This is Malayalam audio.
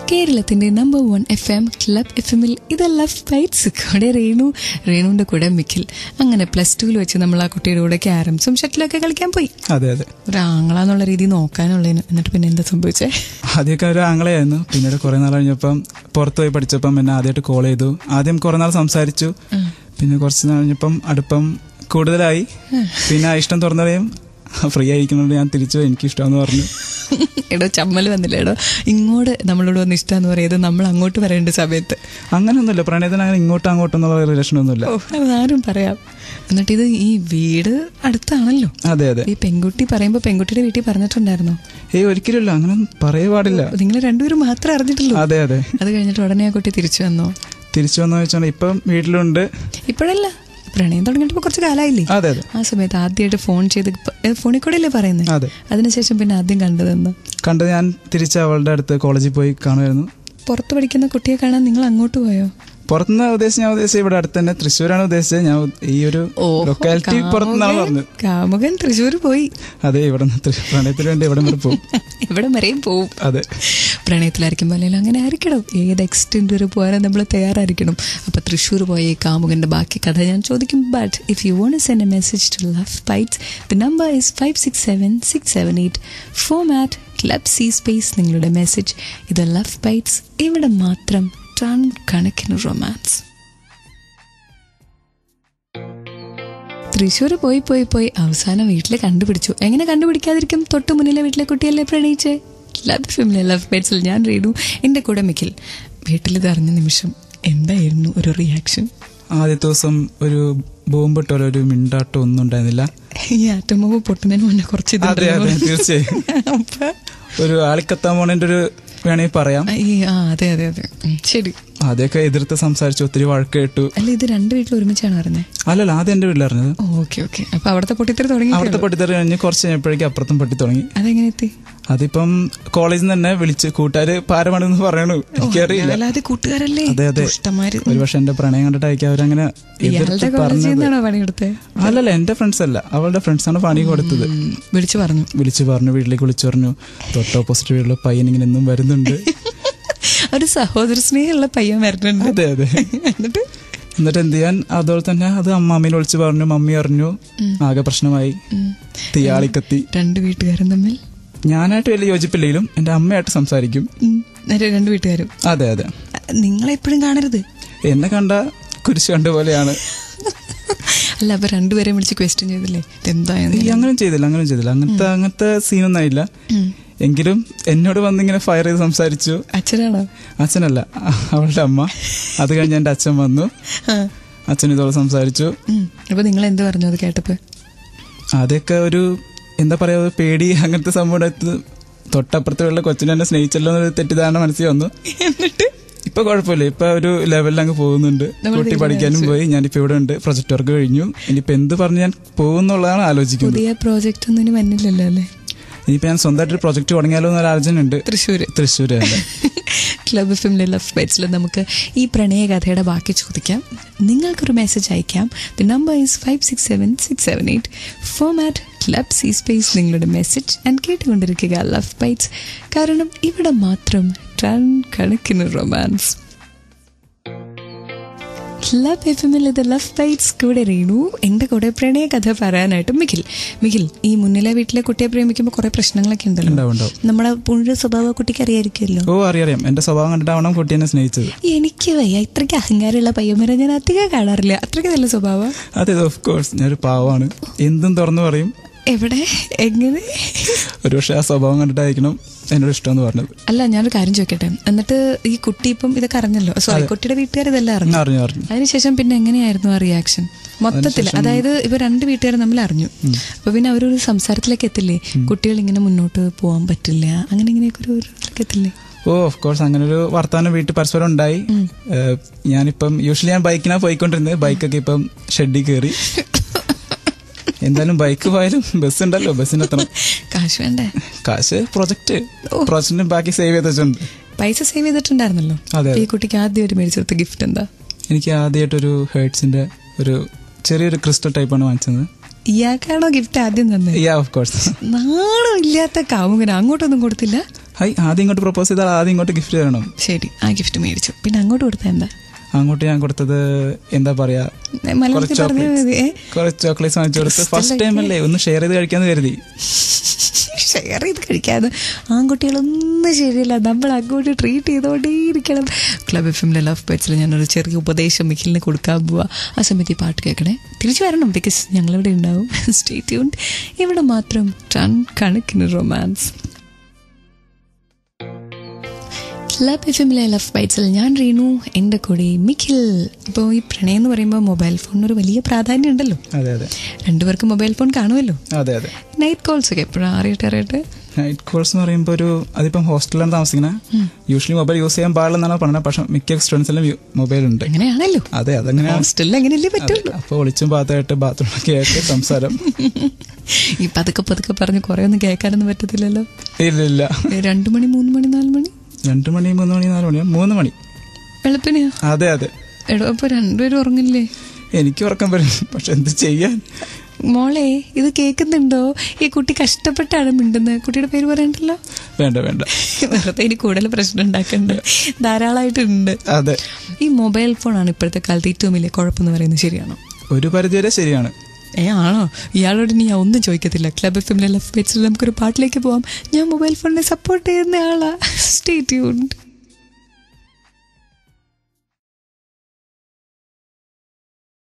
കേരളത്തിന്റെ number one F M club F എമ്മിൽ ഇത് ലവ് ബൈറ്റ്സ് കൂടെ രേണു രേണുവിന്റെ കൂടെ മിഖിൽ അങ്ങനെ പ്ലസ് ടുവിൽ വെച്ച് നമ്മൾ ആ കുട്ടിയുടെ കൂടെ ക്യാരംസും ഷട്ടിലൊക്കെ കളിക്കാൻ പോയി അതെ അതെ ഒരു ആങ്ങളാന്നുള്ള രീതി നോക്കാനുള്ളതിന് എന്നിട്ട് പിന്നെ എന്താ സംഭവിച്ചേ ആദ്യമൊക്കെ ഒരു ആംഗ്ലയായിരുന്നു പിന്നീട് കുറെ നാൾ കഴിഞ്ഞപ്പം പുറത്ത് പോയി പഠിച്ചപ്പം എന്നെ ആദ്യമായിട്ട് കോൾ ചെയ്തു ആദ്യം കുറെ നാൾ സംസാരിച്ചു പിന്നെ കുറച്ച് നാൾ കഴിഞ്ഞപ്പം അടുപ്പം കൂടുതലായി പിന്നെ ആ ഇഷ്ടം തുറന്നറിയും ഫ്രീ ആയിരിക്കുന്നുണ്ട് ഞാൻ തിരിച്ചു എനിക്ക് ഇഷ്ടമെന്ന് പറഞ്ഞു എടോ ചമ്മൽ വന്നില്ല എടോ ഇങ്ങോട്ട് നമ്മളോട് വന്ന് ഇഷ്ടമെന്ന് പറയുന്നത് നമ്മൾ അങ്ങോട്ട് വരേണ്ട സമയത്ത് അങ്ങനെയൊന്നുമില്ല പ്രണയത്തിന് അങ്ങനെ ഇങ്ങോട്ടും അങ്ങോട്ടും എന്നുള്ള റിലേഷൻ ഒന്നുമില്ല ഓ അതാരും പറയാം എന്നിട്ട് ഇത് ഈ വീട് അടുത്താണല്ലോ അതെ അതെ ഈ പെൺകുട്ടി പറയുമ്പോ പെൺകുട്ടിയുടെ വീട്ടിൽ പറഞ്ഞിട്ടുണ്ടായിരുന്നോ ഏയ് ഒരിക്കലുമില്ല അങ്ങനെ പറയേ പാടില്ല നിങ്ങൾ രണ്ടുപേരും മാത്രമേ അറിഞ്ഞിട്ടുള്ളൂ അതെ അതെ അത് കഴിഞ്ഞിട്ട് ഉടനെ ആ കുട്ടി തിരിച്ചു വന്നോ തിരിച്ചു വന്നു വെച്ചാൽ ഇപ്പം വീട്ടിലുണ്ട് ഇപ്പോഴല്ല പ്രണയം തുടങ്ങിയിട്ട് കുറച്ച് കാലമായില്ലേ അതെ അതെ ആ സമയത്ത് ആദ്യമായിട്ട് ഫോൺ ചെയ്ത് ഇപ്പ- ഏ, ഫോണിൽ കൂടെ അല്ലേ പറയുന്നത് അതെ അതിനുശേഷം പിന്നെ ആദ്യം കണ്ടതെന്ന് കണ്ടത് ഞാൻ തിരിച്ച് അവളുടെ അടുത്ത് കോളേജിൽ പോയി കാണുമായിരുന്നു പുറത്ത് പഠിക്കുന്ന കുട്ടിയെ കാണാൻ നിങ്ങൾ അങ്ങോട്ട് പോയോ പുറത്തുനിന്ന് ഉദ്ദേശിച്ച് ഞാൻ ഉദ്ദേശിച്ചത് ഇവിടെ അടുത്ത് തന്നെ തൃശ്ശൂരാണ് ഉദ്ദേശിച്ചത് ഞാൻ ഈ ഒരു ലൊക്കാലിറ്റി പുറത്തുനിന്നാണ് പറഞ്ഞത് കാമുകൻ തൃശ്ശൂർ പോയി അതെ ഇവിടെ നിന്ന് പ്രണയത്തിന് വേണ്ടി ഇവിടെ വരെ പോകും എവിടെ വരെയും പോവും അതെ പ്രണയത്തിലായിരിക്കുമ്പോൾ അല്ലെങ്കിൽ അങ്ങനെ ആയിരിക്കണം ഏത് എക്സ്റ്റെൻഡ് വരെ പോകാനും നമ്മൾ തയ്യാറായിരിക്കണം അപ്പോൾ തൃശ്ശൂർ പോയ ഈ കാമുകൻ്റെ ബാക്കി കഥ ഞാൻ ചോദിക്കും but if you want send a message to love bites the number is five six seven six seven eight format club C space നിങ്ങളുടെ മെസ്സേജ് ഇത് ലവ് ബൈറ്റ്സ് ഇവിടെ മാത്രം ടൺ കണക്കിന് റൊമാൻസ് തൃശ്ശൂർ പോയി പോയി പോയി അവസാനം വീട്ടിൽ കണ്ടുപിടിച്ചു എങ്ങനെ കണ്ടുപിടിക്കാതിരിക്കും തൊട്ട് മുന്നിലെ വീട്ടിലെ കുട്ടിയല്ലേ പ്രണയിച്ചേ ലവ് ഫിമിലെ ലവ് ബേഡ്സിൽ ഞാൻ റീഡു എൻ്റെ കൂടെ മിക്കിൽ വീട്ടിൽ ഇത് അറിഞ്ഞ നിമിഷം എന്തായിരുന്നു ഒരു റിയാക്ഷൻ ആദ്യത്തെ ദിവസം ഒരു ബോംബിട്ടോ ഒരു മിണ്ടാട്ടോ ഒന്നും ഉണ്ടായിരുന്നില്ല ഈ ആറ്റമോവ് പൊട്ടുന്നതിന് മുന്നേ കുറച്ച് ഇത് അതെ അതെ തീർച്ചയായും അപ്പൊ ഒരു ആളിക്കത്താൻ പോണേന്റെ ഒരു വേണമെങ്കിൽ പറയാം ഈ ആ അതെ അതെ അതെ ഉം, ശരി ആദ്യമൊക്കെ എതിർത്ത് സംസാരിച്ചു ഒത്തിരി വഴക്ക് കേട്ടു അല്ല ഇത് രണ്ട് വീട്ടിൽ ഒരുമിച്ചാണ് അറിഞ്ഞത് അല്ലല്ല ആദ്യം എന്റെ വീട്ടിലറിഞ്ഞത് ഓക്കെ ഓക്കെ അപ്പൊ അവിടുത്തെ പൊട്ടിത്തെറി തുടങ്ങി അവിടുത്തെ പൊട്ടിത്തെറി കഴിഞ്ഞ് കുറച്ച് കഴിഞ്ഞപ്പോഴേക്കും അപ്പുറത്തും പൊട്ടി തുടങ്ങി അതെങ്ങനെ എത്തി അതിപ്പം കോളേജിൽ നിന്ന് തന്നെ വിളിച്ച് കൂട്ടുകാര് പാരമാണെന്ന് പറയണു എനിക്കറിയില്ല അല്ലാതെ കൂട്ടുകാരല്ലേ അതെ അതെ ഇഷ്ടമാര് ഒരു പക്ഷെ എന്റെ പ്രണയം കണ്ടിട്ടായിരിക്കും അവരങ്ങനെ ഇയാളുടെ എതിർത്ത് കോളേജിൽ പറഞ്ഞത് നിന്നാണോ പണിയെടുത്തത് അല്ലല്ല എന്റെ ഫ്രണ്ട്സ് അല്ല അവളുടെ ഫ്രണ്ട്സാണ് പണി കൊടുത്തത് ഉം, വിളിച്ചു പറഞ്ഞു വിളിച്ചു പറഞ്ഞു വീട്ടിലേക്ക് വിളിച്ചു പറഞ്ഞു തൊട്ട് ഓപ്പോസിറ്റ് വീട്ടിലെ പയ്യൻ ഇങ്ങനെ എന്നും വരുന്നുണ്ട് ഒരു സഹോദര സ്നേഹമുള്ള പയ്യൻ വരുന്നുണ്ട് അതെ അതെ എന്നിട്ട് എന്നിട്ട് എന്ത് ചെയ്യാൻ അതുപോലെ തന്നെ അത് അമ്മാമ്മീനെ വിളിച്ചു പറഞ്ഞു മമ്മി അറിഞ്ഞു ആകെ പ്രശ്നമായി ഉം. തീയാളിക്കത്തി രണ്ട് വീട്ടുകാരും തമ്മിൽ ഞാനായിട്ട് വലിയ യോജിപ്പില്ലെങ്കിലും എന്റെ അമ്മയായിട്ട് സംസാരിക്കും ഉം, നേരെ രണ്ട് വീട്ടുകാരും അതെ അതെ നിങ്ങളെപ്പോഴും കാണരുത് എന്നെ കണ്ട കുരിശ് കണ്ട പോലെയാണ് അല്ല അപ്പൊ രണ്ടുപേരെയും വിളിച്ച് ക്വസ്റ്റ്യൻ ചെയ്തില്ലേ ഇതെന്തായെന്ന് ഈ അങ്ങനെ ചെയ്തില്ല അങ്ങനെ ചെയ്തില്ല അങ്ങനത്തെ അങ്ങനത്തെ സീനൊന്നും ആയില്ല ഉം. എങ്കിലും എന്നോട് വന്നിങ്ങനെ ഫയർ ചെയ്ത് സംസാരിച്ചു അച്ഛനാണോ അച്ഛനല്ല അവളുടെ അമ്മ അത് കഴിഞ്ഞ് എന്റെ അച്ഛൻ വന്നു ആ. അച്ഛൻ ഇതോടെ സംസാരിച്ചു ഉം. അപ്പൊ നിങ്ങൾ എന്ത് പറഞ്ഞു അത് കേട്ടപ്പോ അതൊക്കെ ഒരു എന്താ പറയാ ഒരു പേടി അങ്ങനത്തെ സംഭവം ഉണ്ടായത് തൊട്ടപ്പുറത്തുള്ള കൊച്ചിനെ എന്നെ സ്നേഹിച്ചല്ലോ എന്നൊരു തെറ്റിദ്ധാരണ മനസ്സിൽ വന്നു എന്നിട്ട് ഇപ്പൊ കുഴപ്പമില്ല ഇപ്പൊ ഒരു ലെവലിൽ അങ്ങ് പോകുന്നുണ്ട് നമ്മൾ കുട്ടി പഠിക്കാനും പോയി ഞാനിപ്പോ ഇവിടെ ഉണ്ട് പ്രൊജക്ട് വർക്ക് കഴിഞ്ഞു ഇനിയിപ്പോ എന്ത് പറഞ്ഞ് ഞാൻ പോകുന്നുള്ളതാണ് ആലോചിക്കുന്നത് പുതിയ പ്രോജക്റ്റ് ഒന്നും ഇനി വന്നില്ലല്ലോ അല്ലേ ഇനിയിപ്പോ ഞാൻ സ്വന്തമായിട്ട് പ്രൊജക്ട് തുടങ്ങിയാലോ എന്നൊരു ആലോചന ഉണ്ട് തൃശ്ശൂര് തൃശ്ശൂര് തന്നെ ക്ലബ് ഫിമിലെ ലവ് ബൈറ്റ്സിൽ നമുക്ക് ഈ പ്രണയ കഥയുടെ ബാക്കി ചോദിക്കാം നിങ്ങൾക്കൊരു മെസ്സേജ് അയക്കാം the number is five six seven six seven eight format club C space നിങ്ങളുടെ മെസ്സേജ് ആൻഡ് കേട്ടുകൊണ്ടിരിക്കുക ലവ് ബൈറ്റ്സ് കാരണം ഇവിടെ മാത്രം ടൺ കണക്കിന് റൊമാൻസ് ലവ് എഫ് എമ്മിൽ ഇത് ലവ് ബൈറ്റ്സ് കൂടെ റീണു എൻ്റെ കൂടെ പ്രണയ കഥ പറയാനായിട്ട് മിഖിൽ മിഖിൽ ഈ മുന്നിലെ വീട്ടിലെ കുട്ടിയെ പ്രേമിക്കുമ്പോൾ കുറെ പ്രശ്നങ്ങളൊക്കെ ഉണ്ടല്ലോ ഉണ്ടാവും ഉണ്ടാവും നമ്മുടെ പുഴ സ്വഭാവ കുട്ടിക്ക് അറിയായിരിക്കുമല്ലോ ഓ അറിയാം എന്റെ സ്വഭാവം കണ്ടിട്ടാവണം കുട്ടി എന്നെ സ്നേഹിച്ചത് എനിക്ക് വയ്യ ഇത്രയ്ക്ക് അഹങ്കാരമുള്ള പയ്യന്മാരെ ഞാൻ അധികം കാണാറില്ല അത്രയ്ക്ക് നല്ല സ്വഭാവം അതെ ഓഫ് കോഴ്സ് ഞാനൊരു പാവമാണ് എന്തും തുറന്നു പറയും എവിടെ എങ്ങനെ ഒരു പക്ഷെ ആ സ്വഭാവം കണ്ടിട്ടായിരിക്കണം എന്നോട് ഇഷ്ടമെന്ന് പറഞ്ഞത് അല്ല ഞാനൊരു കാര്യം ചോദിക്കട്ടെ എന്നിട്ട് ഈ കുട്ടി ഇപ്പം ഇതൊക്കെ അറിഞ്ഞല്ലോ സോറി കുട്ടിയുടെ വീട്ടുകാർ ഇതെല്ലാം അറിഞ്ഞു അറിഞ്ഞു അറിഞ്ഞു അതിനുശേഷം പിന്നെ എങ്ങനെയായിരുന്നു ആ റിയാക്ഷൻ മൊത്തത്തിൽ അതായത് ഇവ രണ്ട് വീട്ടുകാർ തമ്മിൽ അറിഞ്ഞു അപ്പൊ പിന്നെ അവരൊരു സംസാരത്തിലേക്ക് എത്തില്ലേ കുട്ടികൾ ഇങ്ങനെ മുന്നോട്ട് പോകാൻ പറ്റില്ല അങ്ങനെ ഇങ്ങനെയൊക്കെ ഒരു ഒരു ഇതിലേക്ക് എത്തില്ലേ ഓ ഓഫ് കോഴ്സ് അങ്ങനെ ഒരു വർത്തമാനം വീട്ടിൽ പരസ്പരം ഉണ്ടായി ഏഹ്, ഞാനിപ്പം യൂഷ്വലി ഞാൻ ബൈക്കിനാ പോയിക്കൊണ്ടിരുന്നത് ബൈക്കൊക്കെ ഇപ്പം ഷെഡിൽ കയറി എന്തായാലും ബൈക്ക് പോയാലും ബസ് ഉണ്ടല്ലോ ബസ്സിനെത്തണം കാശ് വേണ്ടേ കാശ് പ്രൊജക്ട് പ്രൊജക്ടിന് ബാക്കി സേവ് ചെയ്ത് വെച്ചിട്ടുണ്ട് പൈസ സേവ് ചെയ്തിട്ടുണ്ടായിരുന്നല്ലോ അതെ, ഈ കുട്ടിക്ക് ആദ്യമായിട്ട് മേടിച്ചെടുത്ത ഗിഫ്റ്റ് എന്താ എനിക്ക് ആദ്യമായിട്ടൊരു ഹേർട്സിന്റെ ഒരു ചെറിയൊരു ക്രിസ്റ്റൽ ടൈപ്പാണ് വാങ്ങിച്ചത് ഇയാൾക്കാണോ ഗിഫ്റ്റ് ആദ്യം തന്നെ യാ ഓഫ് കോഴ്സ് നാണം ഇല്ലാത്ത കാമുകന് അങ്ങോട്ടൊന്നും കൊടുത്തില്ല ഹൈ ആദ്യം ഇങ്ങോട്ട് പ്രപ്പോസ് ചെയ്താൽ ആദ്യം ഇങ്ങോട്ട് ഗിഫ്റ്റ് തരണം ശരി ആ ഗിഫ്റ്റ് മേടിച്ചു പിന്നെ അങ്ങോട്ട് കൊടുത്താൽ എന്താ അങ്ങോട്ട് ഞാൻ കൊടുത്തത് എന്താ പറയാ മലയാളത്തിൽ കുറച്ച് പറഞ്ഞാൽ മതി ഏ? കുറച്ച് ചോക്ലേറ്റ്സ് വാങ്ങിച്ചു കൊടുത്ത് Crystal ഫസ്റ്റ് ടൈം അല്ലേ ഒന്ന് ഷെയർ ചെയ്ത് കഴിക്കാന്ന് കരുതി ഷെയർ ചെയ്ത് കഴിക്കാതെ ആൺകുട്ടികളൊന്നും ശരിയല്ല നമ്മൾ അങ്ങോട്ട് ട്രീറ്റ് ചെയ്തുകൊണ്ടേയിരിക്കണം ക്ലബ് എഫ് എമ്മിലെ ലവ് ബേറ്റ്സിൽ ഞാനൊരു ചെറിയ ഉപദേശം മിഖിലിന് കൊടുക്കാൻ പോവാ ആ സമയത്ത് ഈ പാട്ട് കേൾക്കണേ തിരിച്ചു വരണം ബിക്കോസ് ഞങ്ങളിവിടെ ഉണ്ടാവും സ്റ്റേ ട്യൂൺ ഇവിടെ മാത്രം ടൺ കണക്കിന് റൊമാൻസ് ക്ലബ് എഫ് എമ്മിലെ ലവ് ബൈറ്റ്സിൽ ഞാൻ റീനു എൻ്റെ കൂടെ മിഖിൽ ഇപ്പോൾ ഈ പ്രണയം എന്ന് പറയുമ്പോൾ മൊബൈൽ ഫോണിന് ഒരു വലിയ പ്രാധാന്യം ഉണ്ടല്ലോ അതെ അതെ രണ്ടുപേർക്കും മൊബൈൽ ഫോൺ കാണുമല്ലോ അതെ അതെ നൈറ്റ് കോൾസ് ഒക്കെ എപ്പോഴാണ് അറിയട്ടെ അറിയട്ടെ നൈറ്റ് കോഴ്സ് എന്ന് പറയുമ്പോൾ ഒരു അതിപ്പം ഹോസ്റ്റലിലാണ് താമസിക്കുന്നത് യൂഷ്വലി മൊബൈൽ യൂസ് ചെയ്യാൻ പാടില്ലെന്നാണ് പറഞ്ഞത് പക്ഷെ മിക്ക സ്റ്റുഡൻസിലും മൊബൈൽ ഉണ്ട് അങ്ങനെയാണല്ലോ അതെ അതങ്ങനെയാണ് ഹോസ്റ്റലിൽ അങ്ങനെയല്ലേ പറ്റുള്ളൂ അപ്പോൾ ഒളിച്ചും പാത്തായിട്ട് ബാത്റൂമൊക്കെ ആയിട്ട് സംസാരം ഈ പതുക്കെ പതുക്കെ പറഞ്ഞ് കുറെ ഒന്നും കേൾക്കാനൊന്നും പറ്റത്തില്ലല്ലോ ഇല്ല ഇല്ല ഏ, രണ്ടു മണി മൂന്ന് മണി നാല് മണി രണ്ടു മണി മൂന്ന് മണി നാല് മണി മൂന്ന് മണി വെളുപ്പിനെയോ അതെ അതെ എടോ അപ്പൊ രണ്ടുപേരും ഉറങ്ങില്ലേ എനിക്ക് ഉറക്കം വരും പക്ഷെ എന്ത് ചെയ്യാൻ മോളെ ഇത് കേൾക്കുന്നുണ്ടോ ഈ കുട്ടി കഷ്ടപ്പെട്ടാണ് മിണ്ടുന്നത് കുട്ടിയുടെ പേര് പറയണ്ടല്ലോ വേണ്ട വേണ്ട വെറുതെ ഇനി കൂടുതൽ പ്രശ്നം ഉണ്ടാക്കണ്ട് ധാരാളമായിട്ടുണ്ട് അതെ ഈ മൊബൈൽ ഫോണാണ് ഇപ്പോഴത്തെ കാലത്ത് ഏറ്റവും വലിയ കുഴപ്പമെന്ന് പറയുന്നത് ശരിയാണോ ഒരു പരിധിവരെ ശരിയാണ് ഏ ആണോ ഇയാളോട് ഇനി ഞാൻ ഒന്നും ചോദിക്കത്തില്ല ക്ലബ് എഫ് എമ്മിലെ ലവ് പേജിൽ നമുക്കൊരു പാട്ടിലേക്ക് പോവാം ഞാൻ മൊബൈൽ ഫോണിനെ സപ്പോർട്ട് ചെയ്യുന്ന ആളാ സ്റ്റേ ട്യൂൺഡ്